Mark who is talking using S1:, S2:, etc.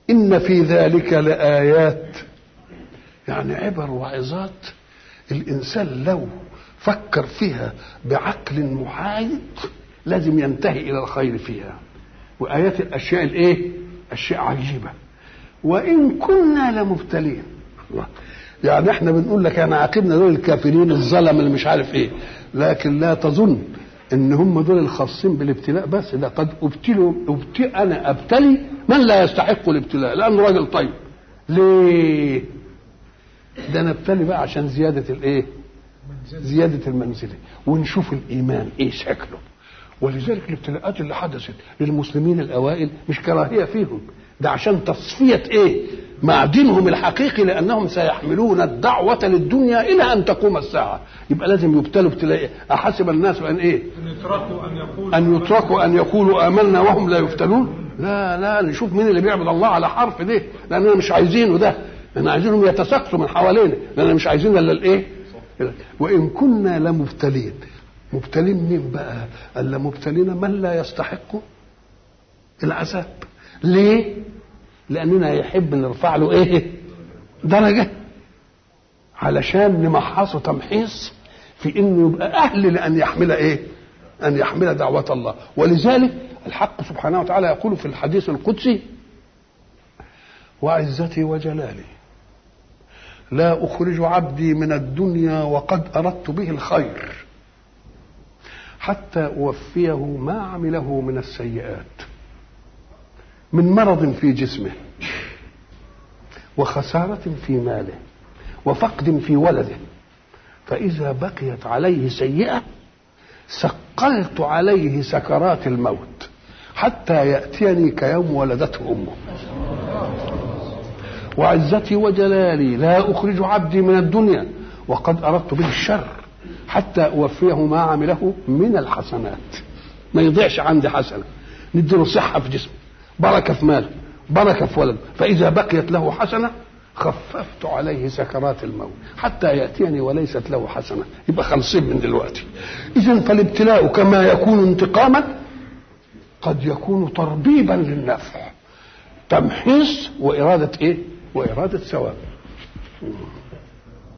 S1: إن في ذلك لآيات يعني عبر وعظات الإنسان لو فكر فيها بعقل محايد لازم ينتهي إلى الخير فيها وآيات الأشياء الإيه؟ أشياء عجيبة وإن كنا لمبتلين الله يعني احنا بنقول لك انا عاقبنا دول الكافرين الظلم اللي مش عارف ايه لكن لا تظن ان هم دول الخاصين بالابتلاء بس ده قد ابتلوا ابتل انا ابتلي من لا يستحق الابتلاء لانه راجل طيب ليه ده انا ابتلي بقى عشان زياده الايه زياده المنزله ونشوف الايمان ايه شكله ولذلك الابتلاءات اللي حدثت للمسلمين الاوائل مش كراهيه فيهم ده عشان تصفيه ايه معدنهم الحقيقي لانهم سيحملون الدعوه للدنيا الى ان تقوم الساعه يبقى لازم يبتلوا ابتلاء احسب الناس ان ايه
S2: ان يتركوا ان يقولوا
S1: ان يتركوا ان يقولوا امنا وهم لا يفتنون لا لا نشوف مين اللي بيعبد الله على حرف ده لاننا مش عايزينه ده احنا عايزينهم يتساقطوا من حوالينا لاننا مش عايزين الا الايه وان كنا لمبتلين مبتلين مين بقى الا مبتلين من لا يستحق العذاب ليه لاننا يحب نرفع له ايه درجه علشان نمحصه تمحيص في انه يبقى اهل لان يحمل ايه ان يحمل دعوه الله ولذلك الحق سبحانه وتعالى يقول في الحديث القدسي وعزتي وجلالي لا اخرج عبدي من الدنيا وقد اردت به الخير حتى اوفيه ما عمله من السيئات من مرض في جسمه وخسارة في ماله وفقد في ولده فإذا بقيت عليه سيئة سقلت عليه سكرات الموت حتى يأتيني كيوم ولدته أمه وعزتي وجلالي لا أخرج عبدي من الدنيا وقد أردت به الشر حتى أوفيه ما عمله من الحسنات ما يضيعش عندي حسنة نديله صحة في جسمه بركة في ماله بركة في ولده فإذا بقيت له حسنة خففت عليه سكرات الموت حتى يأتيني وليست له حسنة يبقى خلصين من دلوقتي إذا فالابتلاء كما يكون انتقاما قد يكون تربيبا للنفع تمحيص وإرادة إيه؟ وإرادة ثواب